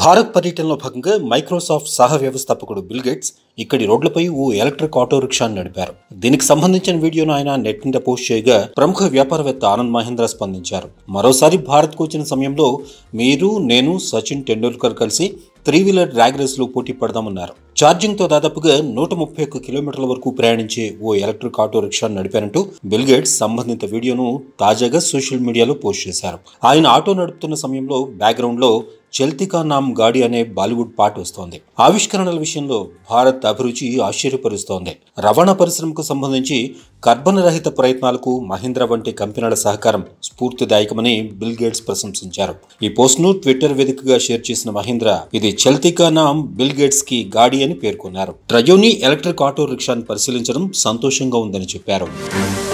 భారత్ పర్యటనలో భాగంగా మైక్రోసాఫ్ట్ సహ వ్యవస్థాపకుడు బిల్ గేట్స్ ఇక్కడి రోడ్లపై ఓ ఎలక్ట్రిక్ ఆటో రిక్షాను నడిపారు దీనికి సంబంధించిన వీడియోను ఆయన నెట్ మీద పోస్ట్ చేయగా ప్రముఖ వ్యాపారవేత్త ఆనంద్ మహేంద్ర స్పందించారు మరోసారి భారత్కు వచ్చిన సమయంలో మీరు నేను సచిన్ టెండూల్కర్ కలిసి త్రీ వీలర్ డ్రాగ్ రేస్లో పోటీ పడదామన్నారు ఛార్జింగ్తో దాదాపుగా నూట ముప్పై ఒక్క కిలోమీటర్ల వరకు ప్రయాణించే ఓ ఎలక్ట్రిక్ ఆటో రిక్షాను నడిపారంటూ బిల్ గేట్స్ సంబంధిత వీడియోను తాజాగా సోషల్ మీడియాలో పోస్ట్ చేశారు ఆయన ఆటో నడుపుతున్న సమయంలో బ్యాక్గ్రౌండ్లో చల్తికా నామ్ గాడి అనే బాలీవుడ్ పాట వస్తోంది ఆవిష్కరణల విషయంలో భారత్ అభిరుచి ఆశ్చర్యపరుస్తోంది రవాణా పరిశ్రమకు సంబంధించి కర్బన రహిత ప్రయత్నాలకు మహీంద్రా వంటి కంపెనీల సహకారం స్ఫూర్తిదాయకమని బిల్ గేట్స్ ప్రశంసించారు ఈ పోస్ట్ను ట్విట్టర్ వేదికగా షేర్ చేసిన మహీంద్రా ఇది చల్తికా నామ్ బిల్ గేట్స్ కి గాడి అని పేర్కొన్నారు ట్రయోని ఎలక్ట్రిక్ ఆటో రిక్షాను పరిశీలించడం సంతోషంగా ఉందని చెప్పారు